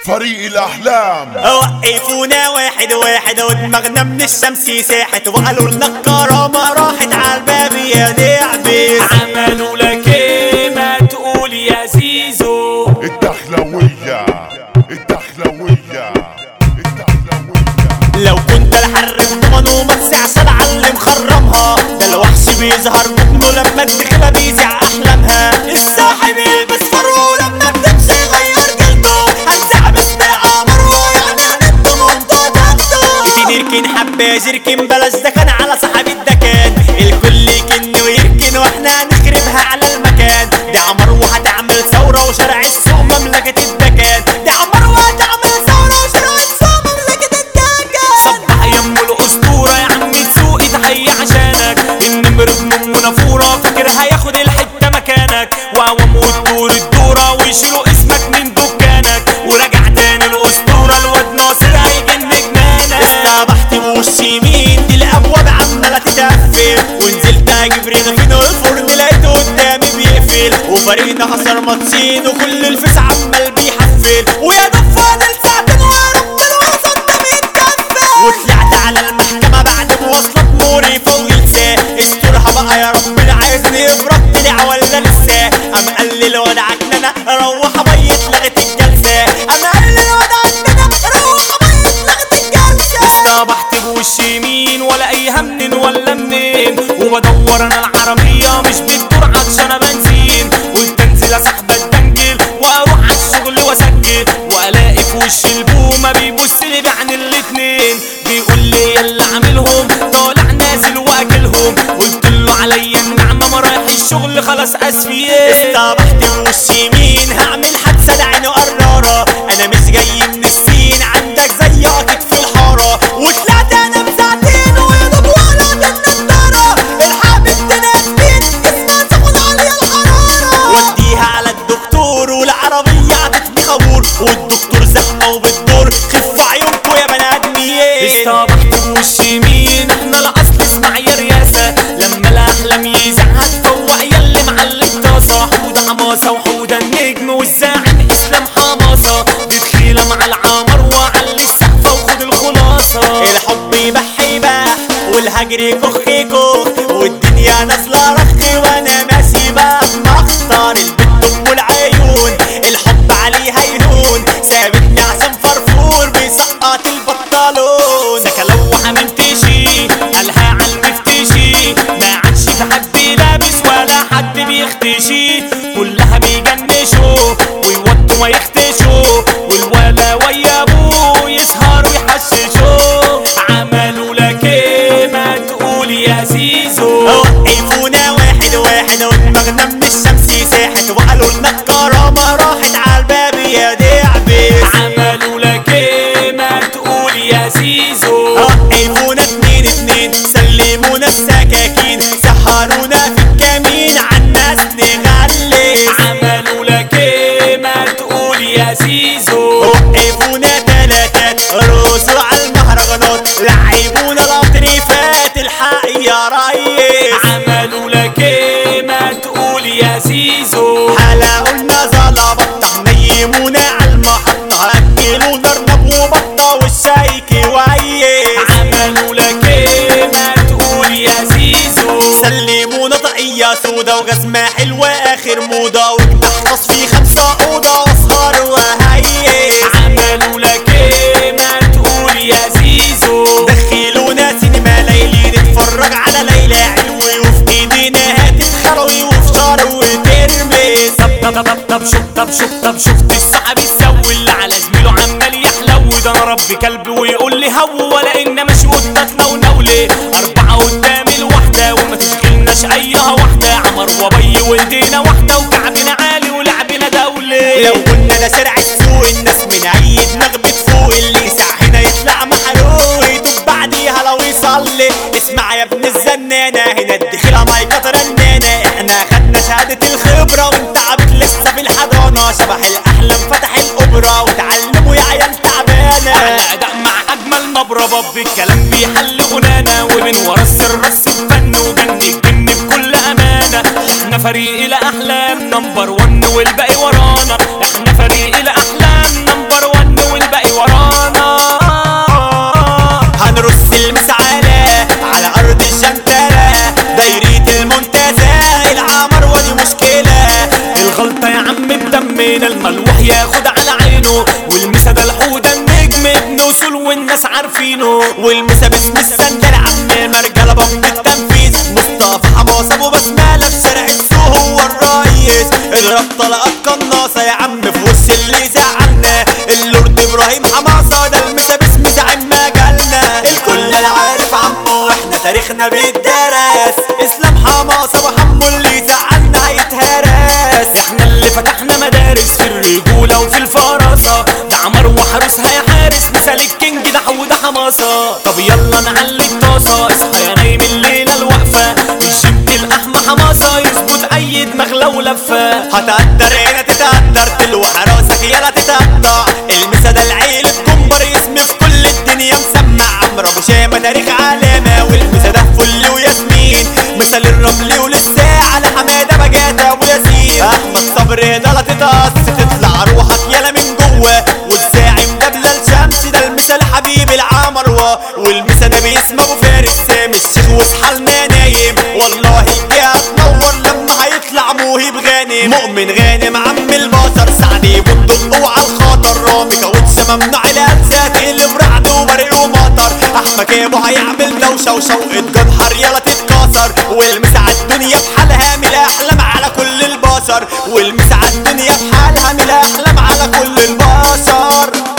فريق الأحلام وقفونا واحد واحد ودماغنا من الشمس ساحت وقالوا لنا الكرامة راحت عالباب يا لعبة عملوا لك ايه ما تقول يا زيزو الدخلوية الدخلوية الدخلوية لو كنت الحرم ضمن وما تسعش العلم خرمها ده الوحش بيظهر بطنه لما الدخلة بيزع احلامها الصاحب يلبس فرو لما بتمشي يغير جلده هنزع باسم عمر يعني هنبقى منطقته نركن حبة جركن بلاش ده كان على صاحب الدكان الكل يكن ويركن واحنا هنخربها على المكان دي عمر وهتعمل ثورة وشارع السوق مملكة الدكان دي عمر وهتعمل ثورة وشارع السوق مملكة الدكان صبح يم الاسطوره يا عم تسوقي تحية عشانك النمر ابن ام نافوره فاكر هياخد الحته مكانك وعوام وتدور الدوره ويشيلوا اسمك من دكانك وراجع تاني الاسطوره الواد ناصر هيجن جنانك استبحت بوش يمين دي الابواب عماله تتقفل ونزلت اجيب رغيفين والفرن لقيته قدامي بيقفل وفريقنا خسر ماتشين وكل الفيس عمال بيحفل ويا دوب فاضل ساعتين ورب الوقت قدامي يتقفل وطلعت على المحكمة بعد مواصلات موري فوق لساه استرها بقى يا ربنا عايزني افرط طلع ولا لسه قام قال لي لوضعك ان انا اروح ابيت لغت الجلسة قام قال لي لوضعك ان انا اروح ابيت لغت الجلسة اصطبحت بوش يمين ولا اي منين ولا منين وبدور انا العربية مش بتدور عطشانة بنزين قلت انزل اسحب الدنجل واروح على الشغل واسجل والاقي في وش البومة بيبص لي بعن الاتنين بيقول لي يلا عاملهم طالع نازل واكلهم قلت له عليا النعمة ما رايح الشغل خلاص اسفيه استبحت بوش يمين هعمل حادثة ده عينه قرارة انا مش جاي من السين عندك زي اكيد في الحارة وطلعت انا بساعتين ويا دوب ورا النضارة الحق بنت ناسبين اسمها سخن عالية الحرارة وديها على الدكتور والعربية عطتني خبور والدكتور زحمة وبتدور خف عيونكوا يا بني ادمين استبحت وش يمين احنا الاصل اسمع يا رياسة لما الاحلام يزعل فوق يلي معلم طاسة حودة حماسة وحودة النجم والزاعم اسلام حماسة دي تخيلة مع العمر وعلي السقفة وخد الخلاصة الحب يبح يبح والهجر كخ كخ والدنيا نازلة رخ وانا ماشي بقى مختار البت ام العيون الحب عليها يهون سابتني عشان فرفور بيسقط البطالون سكا لو عملتشي قالها عالمفتشي ما عادش في حد لابس ولا حد بيختشي كلها بيجنشوا ويوطوا ما يختشوا والولا ويا ابوه يسهروا يحششوا عملوا لك ايه ما تقول يا زيزو وقفونا واحد واحد ودماغنا من الشمس ساحت وقالوا لنا الكرامة راحت عالباب يا دعبس عملوا لك ايه ما تقول يا زيزو وقفونا اتنين اتنين سلمونا السكاكين سحرونا في الكمين عالناس نغلس عملوا لك ايه ما تقول يا زيزو وقفونا تلاتات رقصوا على المهرجانات لعبونا الأطريفات الحق يا ريس عملوا لك ايه ما تقول يا زيزو حلقوا لنا زلبطة نيمونا على المحطة أكلونا أرنب وبطة والشاي كويس عملوا لك ايه ما تقول يا زيزو سلمونا طاقية سودا وجزمة حلوة آخر موضة وجناح في خمسة أوضة وأسهر وهيس عملوا لك ايه ما تقول يا زيزو دخلونا سينما ليلي نتفرج على ليلى علوي وفي ايدينا هاتف خروي وفي شعر وترمس طب طب طب طب شوف طب شوف طب شفت الصعب السوي اللي على زميله عمال يحلو ده انا ربي كلب ويقول لي هو ولا ان ماشي قدامنا ونولي اربعه قدام الواحده وما تشغلناش ايها واحده عمر وبي ولدينا واحده وكعبنا عالي ولعبنا دولي لو قلنا ده شارع السوق الناس من اي دماغ بتفوق اللي يسع هنا يطلع محروق يدوب بعديها لو يصلي اسمع يا ابن الزنانة هنا الدخيلة مايكات رنانة احنا خدنا شهادة الخبرة وانت عبد لسه في الحضانة شبح الاحلام فتح الاوبرا وتعلموا يا عيال تعبانة على اداء مع اجمل نبره باب الكلام بيحل غنانا ومن ورا السر الفن وجن الجن بكل امانه احنا فريق الاحلام نمبر ون والباقي ورانا احنا فريق الاحلام نمبر ون عارفينه والمسا باسم السندل عم مرجله بمب التنفيذ مصطفى حماس ابو بسمله في شارع السوق هو الريس اضرب طلقات قناصه يا عم في وش اللي زعلنا اللورد ابراهيم حماصه ده المسا باسم زعيم مجالنا الكل عارف عمه واحنا تاريخنا بيتدرس اسلام حماصه وحمو اللي زعلنا هيتهرس احنا اللي فتحنا مدارس في الرجولة وفي الفراسة ده عمر وحارسها يا حارس مثال الكينج ده حود حماسة طب يلا نعلي الطاسة اصحى يا نايم الليلة الوقفة الجيم الأحمى حماسة يظبط أي دماغ لو لفة هتقدر هنا تتقدر تلوح راسك يلا تتقطع المسا ده العيل الكمبر اسم في كل الدنيا مسمع عمرو ابو شامه تاريخ علامه والمسا ده فل وياسمين مثال الرمل وللساعه لحماده بجاته وياسين احمد صبري ده لا تتقص تطلع روحك يلا من جوه والزاعم ده بلال شمس ده المسا الحبيب العمروه والمسا ده باسم ابو فارس سامي الشيخ وصحالنا نايم والله الجهه تنور لما هيطلع موهب غانم مؤمن غانم عم البصر سعدي بندق وعلى الخطر رامي كاوتش ممنوع الالسات اللي برعد وبرق ومطر احمد كابو هيعمل دوشه وشوقة جنحر يلا تتكسر والمسا الدنيا بحالها من الاحلام على كل البشر والمسا الدنيا بحالها من الاحلام على كل البشر